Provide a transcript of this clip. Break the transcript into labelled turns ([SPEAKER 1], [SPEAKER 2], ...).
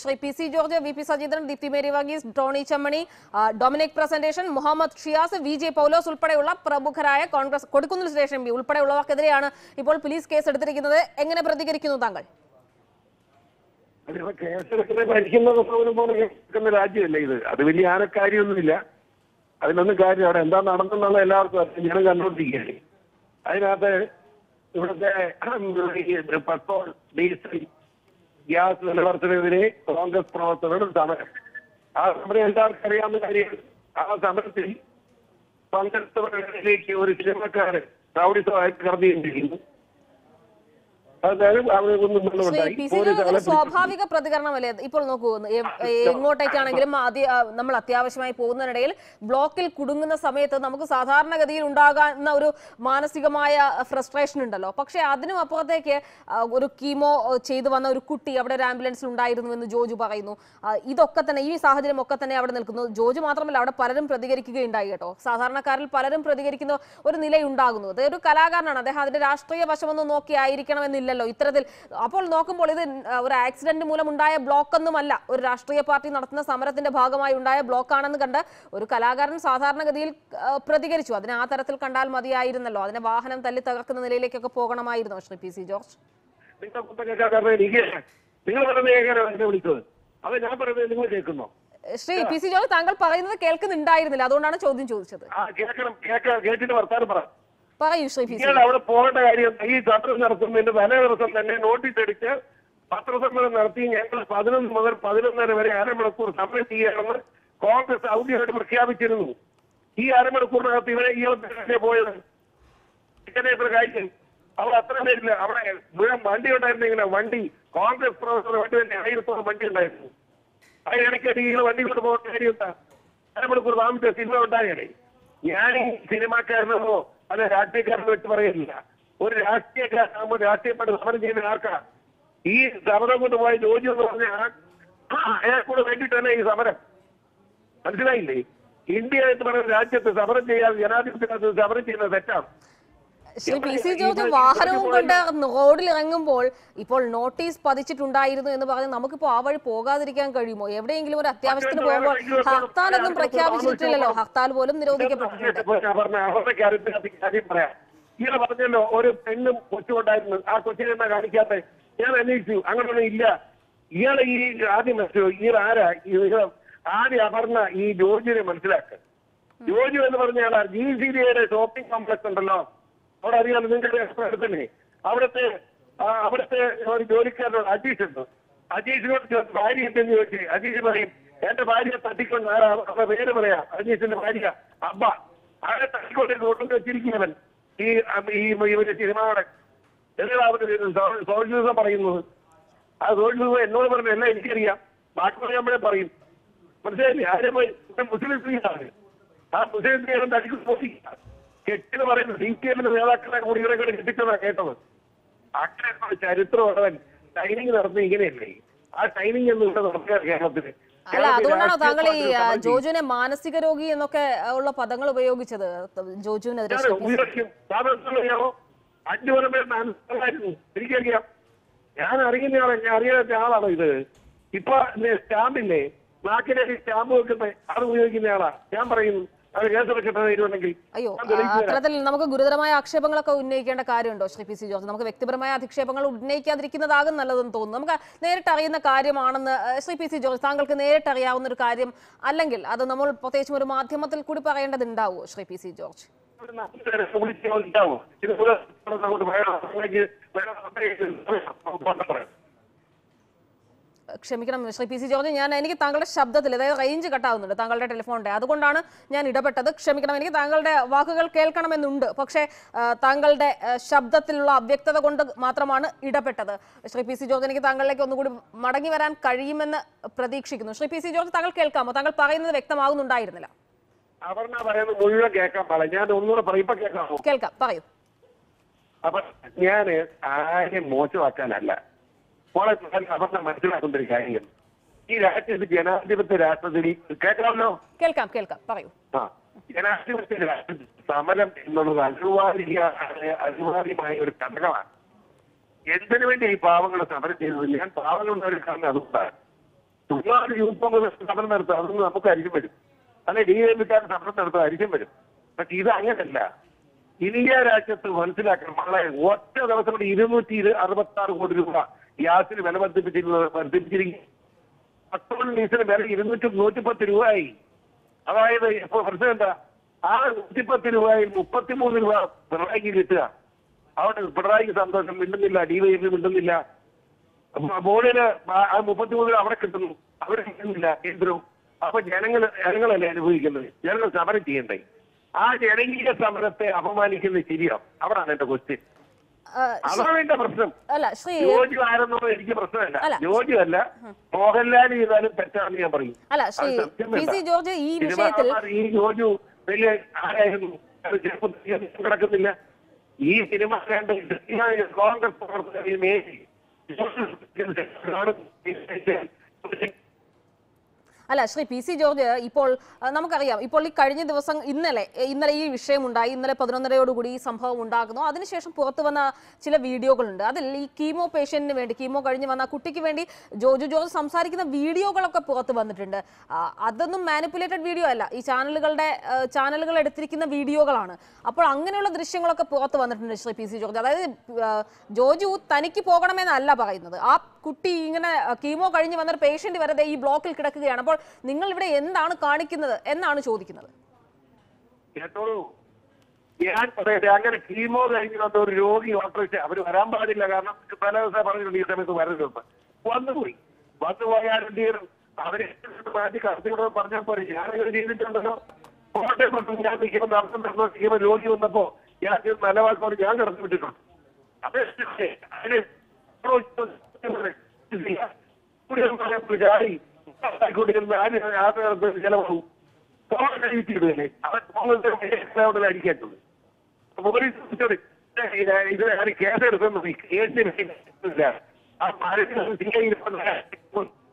[SPEAKER 1] Shri P C George V P Sajeendran Deepthi Mary Varghese Tony Chammani ആ, Dominic Presentation Muhammad Shiyas V J Paulose ഉൾപ്പെടെയുള്ള പ്രമുഖരായ കോൺഗ്രസ് കൊടുക്കുന്നിൽ സുരേഷ് എം പി ഉൾപ്പെടെയുള്ളവർക്കെതിരെയാണ് ഇപ്പോൾ പോലീസ് കേസ് എടുത്തിരിക്കുന്നത് എങ്ങനെ പ്രതികരിക്കുന്നു താങ്കൾ
[SPEAKER 2] അതിപ്പോ കേസെടുക്കുന്ന ഭരിക്കുന്ന സൗകര്യം പോലെ കേൾക്കുന്ന രാജ്യമല്ലേ ഇത് അത് വലിയ ആനക്കാര്യമൊന്നുമില്ല അതിനൊന്നും കാര്യം അവിടെ എന്താ നടന്നെന്നുള്ള എല്ലാവർക്കും അറിയാം ഞാൻ കണ്ടുകൊണ്ടിരിക്കുകയാണ് അതിനകത്ത് ഇവിടുത്തെ ഈ പെട്രോൾ ഡീസൽ ഗ്യാസ് വിലവർദ്ധനവിനെ കോൺഗ്രസ് പ്രവർത്തകരുടെ സമരം ആ സമരം എല്ലാവർക്കും അറിയാവുന്ന കാര്യം ആ സമരത്തിൽ പങ്കെടുത്തവരിലേക്ക് ഒരു സിനിമക്കാരൻ റൗഡിസമായിട്ട് കടന്നിരിക്കുന്നു അതായത് അവിടെ ഒന്നും
[SPEAKER 1] ശ്രീ
[SPEAKER 2] വെള്ളമുണ്ടായി
[SPEAKER 1] പി സി
[SPEAKER 2] പോലീസ്
[SPEAKER 1] ജോർജ്
[SPEAKER 2] ആളെ
[SPEAKER 1] ഒരു സ്വാഭാവിക പ്രതികരണമല്ലേ ഇപ്പോൾ നോക്കൂ എ- എങ്ങോട്ടേക്കാണെങ്കിലും ആദ്യ ആ, നമ്മൾ അത്യാവശ്യമായി പോകുന്നതിനിടയിൽ ബ്ലോക്കിൽ കുടുങ്ങുന്ന സമയത്ത് നമുക്ക് സാധാരണഗതിയിൽ ഉണ്ടാകാവുന്ന ഒരു മാനസികമായ ഫ്രസ്ട്രേഷൻ ഉണ്ടല്ലോ പക്ഷെ അതിനും അപ്പുറത്തേക്ക് ആ, ഒരു കീമോ ചെയ്തു വന്ന ഒരു കുട്ടി അവിടെ ഒരു ആംബുലൻസിൽ ഉണ്ടായിരുന്നു എന്ന് ജോജു പറയുന്നു ആ, ഇതൊക്കെ തന്നെ ഈ സാഹചര്യം ഒക്കെ തന്നെ അവിടെ നിൽക്കുന്നു ജോജു മാത്രമല്ല അവിടെ പലരും പ്രതികരിക്കുകയുണ്ടായി കേട്ടോ സാധാരണക്കാരിൽ പലരും പ്രതികരിക്കുന്ന ഒരു നിലയുണ്ടാകുന്നു അത് ഒരു കലാകാരനാണ് അദ്ദേഹം അതിന്റെ രാഷ്ട്രീയ വശമൊന്നും നോക്കി ആയിരിക്കണമെന്നില്ലല്ലോ ഇത്തരത്തിൽ അപ്പോൾ നോക്കുമ്പോൾ ഇത് ഒരു ആക്സിഡന്റ് മൂലം ഉണ്ടായ ബ്ലോക്ക് ഒന്നുമല്ല ഒരു രാഷ്ട്രീയ പാർട്ടി നടത്തുന്ന സമരത്തിന്റെ ഭാഗമായി ഉണ്ടായ ബ്ലോക്ക് ആണെന്ന് കണ്ട് ഒരു കലാകാരൻ സാധാരണഗതിയിൽ ആ, പ്രതികരിച്ചു അതിനെ ആ തരത്തിൽ കണ്ടാൽ മതിയായിരുന്നല്ലോ അതിനെ വാഹനം തല്ലി തകർക്കുന്ന നിലയിലേക്കൊക്കെ പോകണമായിരുന്നു ശ്രീ പി സി ജോർജ്
[SPEAKER 2] നിങ്ങൾ കുത്തകക്കാരുടെ എനിക്ക് നിങ്ങൾ പറയുന്നത് കേൾക്കാനാണ് എന്നെ വിളിച്ചത് അത് ഞാൻ പറയുന്നത് നിങ്ങൾ കേൾക്കുന്നോ
[SPEAKER 1] ശ്രീ പി സി ജോർജ് താങ്കൾ പറയുന്നത് കേൾക്കുന്നുണ്ടായിരുന്നില്ല അതുകൊണ്ടാണ് ചോദ്യം ചോദിച്ചത്
[SPEAKER 2] ആ കേൾക്കണം കേൾക്കാം കേട്ടിട്ട് വർത്താനം പറ
[SPEAKER 1] പറയൂ ശ്രീ പി സി
[SPEAKER 2] ഇയാൾ അവിടെ പോകേണ്ട കാര്യം ഈ സമരം നടത്തുന്നതിന്റെ തലേ ദിവസം തന്നെ നോട്ടീസ് അടിച്ച് പത്രസമ്മേളനം നടത്തി ഞങ്ങൾ പതിനൊന്ന് മുതൽ പതിനൊന്നര വരെ അരമണിക്കൂർ സമരം ചെയ്യുകയാണെന്ന് കോൺഗ്രസ് ഔദ്യോഗികമായിട്ട് പ്രഖ്യാപിച്ചിരുന്നു ഈ അരമണിക്കൂറിനകത്ത് ഇവരെ ഇയാൾ തന്നെ പോയത് ഇങ്ങനെ ഇത്ര കാര്യം അവിടെ അത്ര പേരില്ല അവിടെ മുഴുവൻ വണ്ടി ഉണ്ടായിരുന്നു ഇങ്ങനെ വണ്ടി കോൺഗ്രസ് പ്രവർത്തകർ വണ്ടി തന്നെ ആയിരത്തോളം വണ്ടി ഉണ്ടായിരുന്നു അതിനിടയ്ക്ക് ഇങ്ങനെ വണ്ടി കൊണ്ട് പോകേണ്ട കാര്യം എന്താ അരമണിക്കൂർ താമസിച്ച സിനിമ ഉണ്ടാകണേ ഞാൻ ഈ സിനിമാക്കാരനോ അല്ല രാഷ്ട്രീയക്കാരനോ വെച്ച് പറയില്ല ഒരു രാഷ്ട്രീയക്കാരനാകുമ്പോൾ രാഷ്ട്രീയമായിട്ട് സമരം ചെയ്യുന്ന ആർക്കാ ഈ സമരം കൊണ്ട് പോയ ജോലി എന്ന് പറഞ്ഞാൽ അയാൾക്കൂടെ വേണ്ടിയിട്ട് തന്നെ ഈ സമരം മനസ്സിലായില്ലേ ഇന്ത്യ എന്ന് പറയുന്ന രാജ്യത്ത് സമരം ചെയ്യാതെ ജനാധിപത്യത്തിൽ സമരം ചെയ്യുന്നത് തെറ്റാണ്
[SPEAKER 1] ശ്രീ പി സി ജോർജ് വാഹനവും കൊണ്ട് റോഡിൽ ഇറങ്ങുമ്പോൾ ഇപ്പോൾ നോട്ടീസ് പതിച്ചിട്ടുണ്ടായിരുന്നു എന്ന് പറഞ്ഞ് നമുക്കിപ്പോ ആ വഴി പോകാതിരിക്കാൻ കഴിയുമോ എവിടെയെങ്കിലും ഒരു അത്യാവശ്യത്തിന് പോകുമ്പോൾ ഹർത്താലൊന്നും പ്രഖ്യാപിച്ചിട്ടില്ലല്ലോ ഹർത്താൽ പോലും നിരോധിക്കപ്പെട്ടിട്ടുണ്ട്
[SPEAKER 2] ഞാൻ പറഞ്ഞ അവരുടെ കാര്യത്തിൽ കാര്യം പറയാം ഇയാളെ പറഞ്ഞല്ലോ ഒരു പെണ്ണും കൊച്ചുണ്ടായിരുന്നു ആ കൊച്ചിനെ എന്നാ കാണിക്കാത്ത ഞാൻ അന്വേഷിച്ചു അങ്ങനെയൊന്നും ഇല്ല ഇയാളെ ഈ ആദ്യം മനസ്സിലോ ഇയാൾ ആരാ ഇയാൾ ആദ്യം അപർണ ഈ ജോർജിനെ മനസ്സിലാക്കുക ജോർജു എന്ന് പറഞ്ഞ ആളാ ജി സി ഡിയുടെ ഷോപ്പിംഗ് കോംപ്ലക്സ് ഉണ്ടല്ലോ അവിടെ അറിയാമല്ലോ നിങ്ങളുടെ അടുത്തല്ലേ അവിടുത്തെ ആ, അവിടുത്തെ ഒരു ജോലിക്കാരനോട് അജീഷ് ഉണ്ട് അജീഷിനോട് ചോദിച്ചു, ഭാര്യ എന്തെന്ന് ചോദിച്ചു അജീഷ് പറയും എന്റെ ഭാര്യയെ തട്ടിക്കൊണ്ട് ആരാ അവരുടെ പേര് പറയാ അജീഷിന്റെ ഭാര്യ അബ്ബ ആരെ തട്ടിക്കൊണ്ട് കൊണ്ടു വെച്ചിരിക്കുന്നവൻ ഈ അം- ഈ ഇവര് സിനിമയുടെ എന്താണ് അവര് സോഷ്യലിസം പറയുന്നത് ആ സോഷ്യലിസം എന്നോട് പറഞ്ഞ എല്ലാം എനിക്കറിയാം ബാക്കി നമ്മളെ പറയും മനസ്സിലായില്ലേ ആരെ പോയി ഇവിടെ മുസ്ലിം സ്ത്രീയാണ് ആ മുസ്ലിം സ്ത്രീയാണ് തട്ടിക്കൊണ്ട് പോയി കെട്ടിന്ന് പറയുന്നത് സി പി എമ്മിന്റെ നേതാക്കളെ കൂടി ഇവരെ കൂടെ കെട്ടിച്ചതാ കേട്ടത് അങ്ങനെ ഒരു ചരിത്രമുള്ളവൻ ടൈമിംഗ് നടത്തുന്നത് ഇങ്ങനെയല്ലേ ആ ടൈമിംഗ് ഒന്നും ഇവിടെ നടക്കുക കേരളത്തിന്
[SPEAKER 1] അല്ല അതുകൊണ്ടാണോ താങ്കൾ ഈ ആ,
[SPEAKER 2] കേരളത്തിൽ
[SPEAKER 1] ജോജുവിനെ മാനസിക രോഗി എന്നൊക്കെ ഉള്ള പദങ്ങൾ ഉപയോഗിച്ചത് ജോജുവിനെതിരെ
[SPEAKER 2] ഞാൻ
[SPEAKER 1] ശ്രീ പി സി-
[SPEAKER 2] ഉപയോഗിക്കും സാധാരണ അറിയാമോ അഞ്ചു കൊല്ലം പേര് മനസ്സിലായിരുന്നു എനിക്കറിയാം ഞാൻ അറിയുന്നയാളെ ഞാൻ അറിയാത്ത ആളാണോ ഇത് ഇപ്പൊ സ്റ്റാമ്പില്ലേ നാക്കിലെ സ്റ്റാമ്പ് വെക്കുന്നത് അത് ഉപയോഗിക്കുന്ന ആളാ ഞാൻ പറയുന്നു അത് കേസെടുക്കട്ടെ തീരുമാനെങ്കിൽ
[SPEAKER 1] അയ്യോ
[SPEAKER 2] ഞാൻ
[SPEAKER 1] ആ,
[SPEAKER 2] തെളിയിച്ചു തരാം.
[SPEAKER 1] അത്തരത്തിൽ നമുക്ക് ഗുരുതരമായ ആക്ഷേപങ്ങളൊക്കെ ഉന്നയിക്കേണ്ട കാര്യമുണ്ടോ ശ്രീ പി സി ജോർജ് നമുക്ക് വ്യക്തിപരമായ അധിക്ഷേപങ്ങൾ ഉന്നയിക്കാതിരിക്കുന്നതാകും നല്ലതെന്ന് തോന്നുന്നു നമുക്ക് നേരിട്ട് അറിയുന്ന കാര്യമാണെന്ന് ആ, ശ്രീ പി സി ജോർജ് താങ്കൾക്ക് നേരിട്ട് അറിയാവുന്ന ഒരു കാര്യം അല്ലെങ്കിൽ അത് നമ്മൾ പ്രത്യേകിച്ചും ഒരു മാധ്യമത്തിൽ കൂടി പറയേണ്ടതുണ്ടാവുമോ ശ്രീ പി സി ജോർജ്
[SPEAKER 2] ഒരു നാല് പേരെ വിളിച്ച് ചോദിക്കാമോ? ഇത് ഇവിടെ അങ്ങോട്ട് വേണം, അങ്ങോട്ടേക്ക് വേണം, അങ്ങോട്ടേക്ക് വേണം, പറയാം.
[SPEAKER 1] ക്ഷമിക്കണം ശ്രീ പി സി ജോർജ് ഞാൻ എനിക്ക് താങ്കളുടെ ശബ്ദത്തിൽ അതായത് റേഞ്ച് കട്ടാവുന്നുണ്ട് താങ്കളുടെ ടെലിഫോണിന്റെ അതുകൊണ്ടാണ് ഞാൻ ഇടപെട്ടത് ക്ഷമിക്കണം എനിക്ക് താങ്കളുടെ വാക്കുകൾ കേൾക്കണമെന്നുണ്ട് പക്ഷേ ആ, താങ്കളുടെ ആ, ശബ്ദത്തിലുള്ള അവ്യക്തത കൊണ്ട് മാത്രമാണ് ഇടപെട്ടത് ശ്രീ പി സി ജോർജ് എനിക്ക് താങ്കളിലേക്ക് ഒന്നുകൂടി മടങ്ങി വരാൻ കഴിയുമെന്ന് പ്രതീക്ഷിക്കുന്നു ശ്രീ പി സി ജോർജ് താങ്കൾ കേൾക്കാമോ താങ്കൾ പറയുന്നത് വ്യക്തമാകുന്നുണ്ടായിരുന്നില്ല
[SPEAKER 2] അപർണ പറയുന്നത് മുഴുവൻ കേൾക്കാൻ പാടില്ല ഞാൻ ഒന്നുകൂടെ പറയും ഇപ്പൊ കേൾക്കാമോ
[SPEAKER 1] കേൾക്കാം പറയൂ
[SPEAKER 2] അപ്പൊ ഞാന് ആരെയും മോശമാക്കാനല്ല മോളെ അപർണ മനസ്സിലാക്കുന്ന ഒരു കാര്യം ഈ രാജ്യത്ത് ജനാധിപത്യ രാഷ്ട്രത്തിൽ കേൾക്കാമല്ലോ
[SPEAKER 1] കേൾക്കാം കേൾക്കാം പറയൂ
[SPEAKER 2] ആ ജനാധിപത്യ രാഷ്ട്രത്തിൽ സമരം എന്നുള്ളത് അനിവാര്യ അനിവാര്യമായ ഒരു ഘടകമാണ് എന്തിനു വേണ്ടി ഈ പാവങ്ങൾ സമരം ചെയ്തത് ഞാൻ പാവങ്ങളുടെ ഒരു കാരണം അതുകൊണ്ടാണ് ചുമ്മാതെ യൂത്ത് കോൺഗ്രസ് സമരം നടത്തുക അതൊന്നും നമുക്ക് അരിശം വരും അല്ലെ ഡി എം പിക്കാർ സമരം നടത്തുക അരിശം വരും പക്ഷെ ഇത് അങ്ങനല്ല ഇന്ത്യ രാജ്യത്ത് മനസ്സിലാക്കണം മകളെ ഒറ്റ ദിവസം കൊണ്ട് ഇരുന്നൂറ്റി അറുപത്തി ആറ് കോടി രൂപ ഗ്യാസിന് വില വർദ്ധിപ്പിച്ചിരുന്നത് വർദ്ധിപ്പിച്ചിരിക്കും പെട്രോൾ ഡീസലിന് വില ഇരുന്നൂറ്റി നൂറ്റിപ്പത്ത് രൂപയായി അതായത് ഇപ്പൊ പ്രശ്നം എന്താ ആ നൂറ്റിപ്പത്ത് രൂപയിൽ മുപ്പത്തിമൂന്ന് രൂപ പിണറായിക്ക് കിട്ടുക അവിടെ പിണറായിക്ക് സന്തോഷം മിണ്ടുന്നില്ല ഡിവൈഎഫ് മിണ്ടുന്നില്ല അപ്പൊ ബോർഡിന് ആ- ആ മുപ്പത്തിമൂന്ന് രൂപ അവിടെ കിട്ടുന്നു അവിടെ കിട്ടുന്നില്ല കേന്ദ്രവും അപ്പൊ ജനങ്ങൾ ജനങ്ങളല്ലേ അനുഭവിക്കുന്നത് ജനങ്ങൾ സമരം ചെയ്യണ്ടേ ആ ജനകീയ സമരത്തെ അപമാനിക്കുന്നത് ശരിയോ അവിടാണ് എന്റെ ക്വസ്റ്റ്യൻ
[SPEAKER 1] ആ,
[SPEAKER 2] അതാണ് എന്റെ പ്രശ്നം
[SPEAKER 1] അല്ല ശ്രീ
[SPEAKER 2] ജോജു ആരെന്നുള്ളത് എനിക്ക് പ്രശ്നമല്ല
[SPEAKER 1] അല്ല.
[SPEAKER 2] ജോജു അല്ല മോഹൻലാൽ ചെയ്താലും തെറ്റാണെന്ന് ഞാൻ പറയും
[SPEAKER 1] അല്ല ശ്രീ
[SPEAKER 2] അത് സത്യം
[SPEAKER 1] പി
[SPEAKER 2] വേണ്ട.
[SPEAKER 1] സി ജോർജ് ഈ
[SPEAKER 2] സിനിമ
[SPEAKER 1] വിഷയത്തിൽ
[SPEAKER 2] കാണാൻ ഈ ജോജു വലിയ ആരായിരുന്നു അത് ചെറുപ്പത്തിൽ കിടക്കുന്നില്ല ഈ സിനിമ കണ്ട് ഞാൻ കോൺഗ്രസ് പ്രവർത്തകർ ഈ മേരി
[SPEAKER 1] അല്ല ശ്രീ പി സി ജോർജ് ഇപ്പോൾ ആ, നമുക്കറിയാം ഇപ്പോൾ ഈ കഴിഞ്ഞ ദിവസം ഇന്നലെ എ, ഇന്നലെ ഈ വിഷയമുണ്ടായി ഇന്നലെ പതിനൊന്നരയോടുകൂടി ഈ സംഭവം ഉണ്ടാകുന്നു അതിനുശേഷം പുറത്തു വന്ന ചില വീഡിയോകളുണ്ട് അതിൽ ഈ കീമോ പേഷ്യന്റിന് വേണ്ടി കീമോ കഴിഞ്ഞ് വന്ന ആ കുട്ടിക്ക് വേണ്ടി ജോജു ജോർജ് സംസാരിക്കുന്ന വീഡിയോകളൊക്കെ പുറത്ത് വന്നിട്ടുണ്ട് ആ, അതൊന്നും മാനിപ്പുലേറ്റഡ് വീഡിയോ അല്ല ഈ ചാനലുകളുടെ ആ, ചാനലുകൾ എടുത്തിരിക്കുന്ന വീഡിയോകളാണ് അപ്പോൾ അങ്ങനെയുള്ള ദൃശ്യങ്ങളൊക്കെ പുറത്ത് വന്നിട്ടുണ്ട് ശ്രീ പി സി ജോർജ് അതായത് ആ, ജോജു തനിക്ക് പോകണമെന്നല്ല പറയുന്നത് ആ കുട്ടി ഇങ്ങനെ ആ, കീമോ കഴിഞ്ഞ് വന്നൊരു പേഷ്യന്റ് വരെ ദേ ഈ ബ്ലോക്കിൽ കിടക്കുകയാണ് അപ്പോൾ നിങ്ങൾ ഇവിടെ എന്താണ് കാണിക്കുന്നത് എന്നാണ് ചോദിക്കുന്നത്
[SPEAKER 2] കേട്ടോളൂ ഞാൻ പറയട്ടെ അങ്ങനെ കീമോ കഴിഞ്ഞ് വന്ന ഒരു രോഗി ഓപ്പറേഷൻ അവർ വരാൻ പാടില്ല കാരണം പല ദിവസം പറഞ്ഞിട്ടുണ്ട് ഈ സമയത്ത് വരരുതെന്ന് വന്നുപോയി വന്നുപോയാൽ എന്ത് ചെയ്യണം അവരെ മാറ്റി കടത്തിവിടെ പറഞ്ഞാൽ പോരെ ഞാനങ്ങനെ ചെയ്തിട്ടുണ്ടല്ലോ കോട്ടയം കൊണ്ട് ഞാൻ നിൽക്കുമ്പോൾ നടത്തം നടന്നിരിക്കുമ്പോൾ രോഗി വന്നപ്പോ ഞാൻ ചെയ്ത നല്ല വാക്കോട് ഞാൻ കടത്തി വിട്ടിട്ടുണ്ട് അത് അതിന് ചാടി ചെലവാകും ഫോൺ കഴിച്ചിടുകയല്ലേ അവൻ ഫോണിൽ അടിക്കാത്തത് പോലീസ് ചോദിച്ചോട് ഇത് ആര് കേസെടുക്കുന്നു കേസിന് ആ മരത്തിൽ